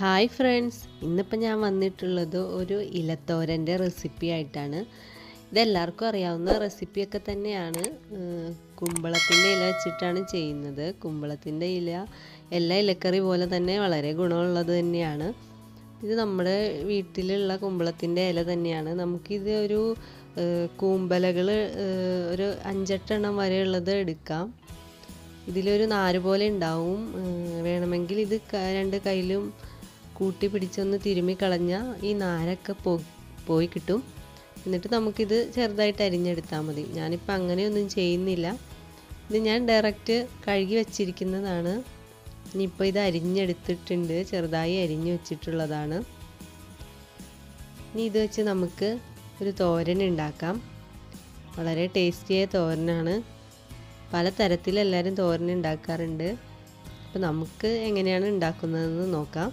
hi friends ഇന്നിപ്പോൾ ഞാൻ വന്നിട്ടുള്ളത് ഒരു ഇലത്തോരൻ്റെ റെസിപ്പി ആയിട്ടാണ് ഇതെല്ലാവർക്കും അറിയാവുന്ന റെസിപ്പിയൊക്കെ തന്നെയാണ് കുമ്പളത്തിൻ്റെ ഇല വെച്ചിട്ടാണ് ചെയ്യുന്നത് കുമ്പളത്തിൻ്റെ ഇല എല്ലാ ഇലക്കറി പോലെ തന്നെ വളരെ ഗുണമുള്ളത് തന്നെയാണ് ഇത് നമ്മുടെ വീട്ടിലുള്ള കുമ്പളത്തിൻ്റെ ഇല തന്നെയാണ് നമുക്കിത് ഒരു കൂമ്പലകൾ ഒരു അഞ്ചെട്ടെണ്ണം വരെയുള്ളത് എടുക്കാം ഇതിലൊരു നാര് പോലെ ഉണ്ടാവും വേണമെങ്കിൽ ഇത് രണ്ട് കയ്യിലും കൂട്ടി പിടിച്ചൊന്ന് തിരുമ്മി കളഞ്ഞാൽ ഈ നാരൊക്കെ പോ പോയി കിട്ടും എന്നിട്ട് നമുക്കിത് ചെറുതായിട്ട് അരിഞ്ഞെടുത്താൽ മതി ഞാനിപ്പോൾ അങ്ങനെയൊന്നും ചെയ്യുന്നില്ല ഇത് ഞാൻ ഡയറക്റ്റ് കഴുകി വച്ചിരിക്കുന്നതാണ് ഇനിയിപ്പോൾ ഇത് അരിഞ്ഞെടുത്തിട്ടുണ്ട് ചെറുതായി അരിഞ്ഞു വെച്ചിട്ടുള്ളതാണ് ഇനി ഇത് വെച്ച് നമുക്ക് ഒരു തോരൻ ഉണ്ടാക്കാം വളരെ ടേസ്റ്റിയായ തോരനാണ് പല തരത്തിൽ എല്ലാവരും തോരൻ ഉണ്ടാക്കാറുണ്ട് അപ്പോൾ നമുക്ക് എങ്ങനെയാണ് ഉണ്ടാക്കുന്നതെന്ന് നോക്കാം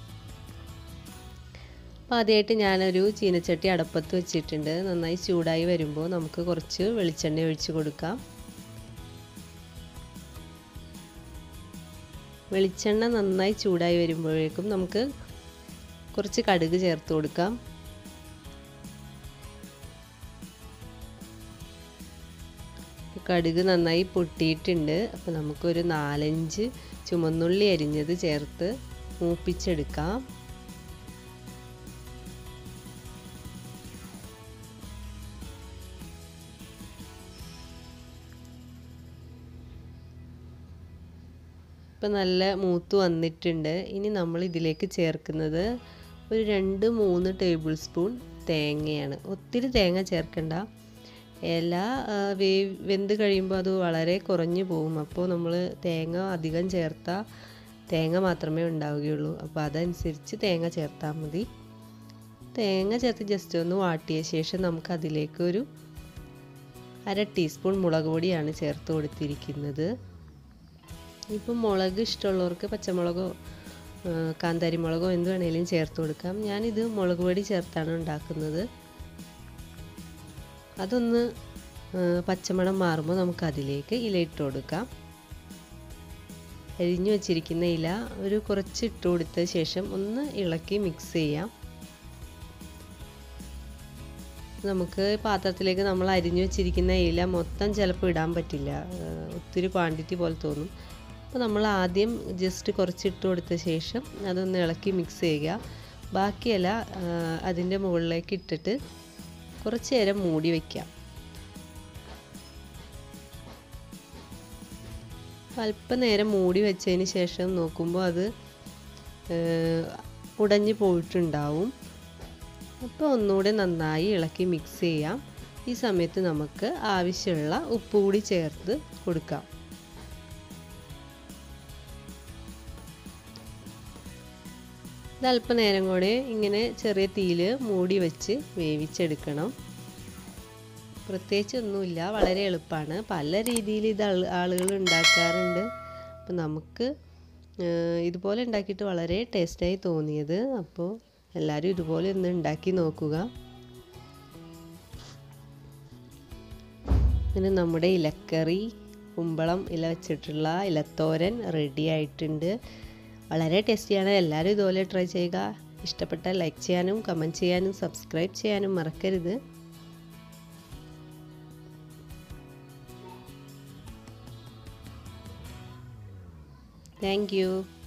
അപ്പോൾ ആദ്യമായിട്ട് ഞാനൊരു ചീനച്ചട്ടി അടപ്പത്ത് വെച്ചിട്ടുണ്ട് നന്നായി ചൂടായി വരുമ്പോൾ നമുക്ക് കുറച്ച് വെളിച്ചെണ്ണ ഒഴിച്ച് കൊടുക്കാം വെളിച്ചെണ്ണ നന്നായി ചൂടായി വരുമ്പോഴേക്കും നമുക്ക് കുറച്ച് കടുക് ചേർത്ത് കൊടുക്കാം കടുക് നന്നായി പൊട്ടിയിട്ടുണ്ട് അപ്പോൾ നമുക്കൊരു നാലഞ്ച് ചുമന്നുള്ളി അരിഞ്ഞത് ചേർത്ത് മൂപ്പിച്ചെടുക്കാം ഇപ്പം നല്ല മൂത്ത് വന്നിട്ടുണ്ട് ഇനി നമ്മൾ ഇതിലേക്ക് ചേർക്കുന്നത് ഒരു രണ്ട് മൂന്ന് ടേബിൾ സ്പൂൺ തേങ്ങയാണ് ഒത്തിരി തേങ്ങ ചേർക്കണ്ട ഇല വേ വെന്ത് കഴിയുമ്പോൾ അത് വളരെ കുറഞ്ഞു പോകും അപ്പോൾ നമ്മൾ തേങ്ങ അധികം ചേർത്താൽ തേങ്ങ മാത്രമേ ഉണ്ടാവുകയുള്ളൂ അപ്പോൾ അതനുസരിച്ച് തേങ്ങ ചേർത്താൽ മതി തേങ്ങ ചേർത്ത് ജസ്റ്റ് ഒന്ന് വാട്ടിയ ശേഷം നമുക്ക് അതിലേക്ക് ഒരു അര ടീസ്പൂൺ മുളക് പൊടിയാണ് ചേർത്ത് കൊടുത്തിരിക്കുന്നത് ഇപ്പം മുളക് ഇഷ്ടമുള്ളവർക്ക് പച്ചമുളകോ കാന്താരി മുളകോ എന്ത് വേണേലും ചേർത്ത് കൊടുക്കാം ഞാനിത് മുളക് പൊടി ചേർത്താണ് ഉണ്ടാക്കുന്നത് അതൊന്ന് പച്ചമണം മാറുമ്പോൾ നമുക്ക് അതിലേക്ക് ഇല ഇട്ട് കൊടുക്കാം അരിഞ്ഞു വച്ചിരിക്കുന്ന ഇല ഒരു കുറച്ച് ഇട്ട് കൊടുത്ത ശേഷം ഒന്ന് ഇളക്കി മിക്സ് ചെയ്യാം നമുക്ക് പാത്രത്തിലേക്ക് നമ്മൾ അരിഞ്ഞു വെച്ചിരിക്കുന്ന ഇല മൊത്തം ചിലപ്പോൾ ഇടാൻ പറ്റില്ല ഒത്തിരി ക്വാണ്ടിറ്റി പോലെ തോന്നും അപ്പോൾ നമ്മൾ ആദ്യം ജസ്റ്റ് കുറച്ച് ഇട്ട് കൊടുത്ത ശേഷം അതൊന്ന് ഇളക്കി മിക്സ് ചെയ്യുക ബാക്കിയല്ല അതിൻ്റെ മുകളിലേക്ക് ഇട്ടിട്ട് കുറച്ച് നേരം മൂടി വയ്ക്കാം അല്പനേരം മൂടി വെച്ചതിന് ശേഷം നോക്കുമ്പോൾ അത് ഉടഞ്ഞു പോയിട്ടുണ്ടാവും അപ്പോൾ ഒന്നുകൂടെ നന്നായി ഇളക്കി മിക്സ് ചെയ്യാം ഈ സമയത്ത് നമുക്ക് ആവശ്യമുള്ള ഉപ്പ് കൂടി ചേർത്ത് കൊടുക്കാം ഇത് അല്പനേരം കൂടെ ഇങ്ങനെ ചെറിയ തീയിൽ മൂടി വെച്ച് വേവിച്ചെടുക്കണം പ്രത്യേകിച്ച് ഒന്നുമില്ല വളരെ എളുപ്പമാണ് പല രീതിയിൽ ഇത് ആളുകൾ ഉണ്ടാക്കാറുണ്ട് അപ്പം നമുക്ക് ഇതുപോലെ ഉണ്ടാക്കിയിട്ട് വളരെ ടേസ്റ്റായി തോന്നിയത് അപ്പോൾ എല്ലാവരും ഇതുപോലെ ഒന്ന് ഉണ്ടാക്കി നോക്കുക പിന്നെ നമ്മുടെ ഇലക്കറി കുമ്പളം ഇല വെച്ചിട്ടുള്ള ഇലത്തോരൻ റെഡി ആയിട്ടുണ്ട് വളരെ ടേസ്റ്റിയാണ് എല്ലാവരും ഇതുപോലെ ട്രൈ ചെയ്യുക ഇഷ്ടപ്പെട്ടാൽ ലൈക്ക് ചെയ്യാനും കമൻറ്റ് ചെയ്യാനും സബ്സ്ക്രൈബ് ചെയ്യാനും മറക്കരുത് താങ്ക്